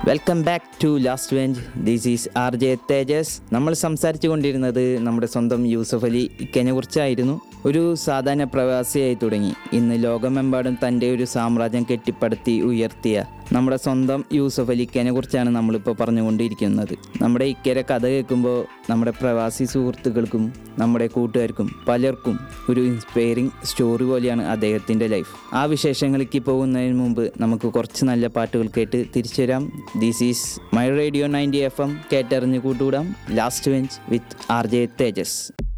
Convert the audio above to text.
welcome back to last bench this is R J Tejas നമ്മൾ സംസാരിച്ചു കൊണ്ടിരുന്നത് നമ്മുടെ സ്വന്തം യൂസഫ് അലി ഇക്കനെ കുറിച്ചായിരുന്നു ഒരു സാധാരണ പ്രവാസിയായി തുടങ്ങി ഇന്ന് ലോകമെമ്പാടും തൻ്റെ ഒരു സാമ്രാജ്യം കെട്ടിപ്പടുത്തി ഉയർത്തിയ നമ്മുടെ സ്വന്തം യൂസഫ് അലി ഇക്കനെ കുറിച്ചാണ് നമ്മളിപ്പോൾ പറഞ്ഞുകൊണ്ടിരിക്കുന്നത് നമ്മുടെ ഇക്കരെ കഥ കേൾക്കുമ്പോൾ നമ്മുടെ പ്രവാസി സുഹൃത്തുക്കൾക്കും നമ്മുടെ കൂട്ടുകാർക്കും പലർക്കും ഒരു ഇൻസ്പയറിംഗ് സ്റ്റോറി പോലെയാണ് അദ്ദേഹത്തിൻ്റെ ലൈഫ് ആ വിശേഷങ്ങളിലേക്ക് പോകുന്നതിന് മുമ്പ് നമുക്ക് കുറച്ച് നല്ല പാട്ടുകൾ കേട്ട് തിരിച്ചു വരാം this is my radio ninety F M കേട്ടറിഞ്ഞ് കൂട്ടുകൂടാം last bench with R J Tejas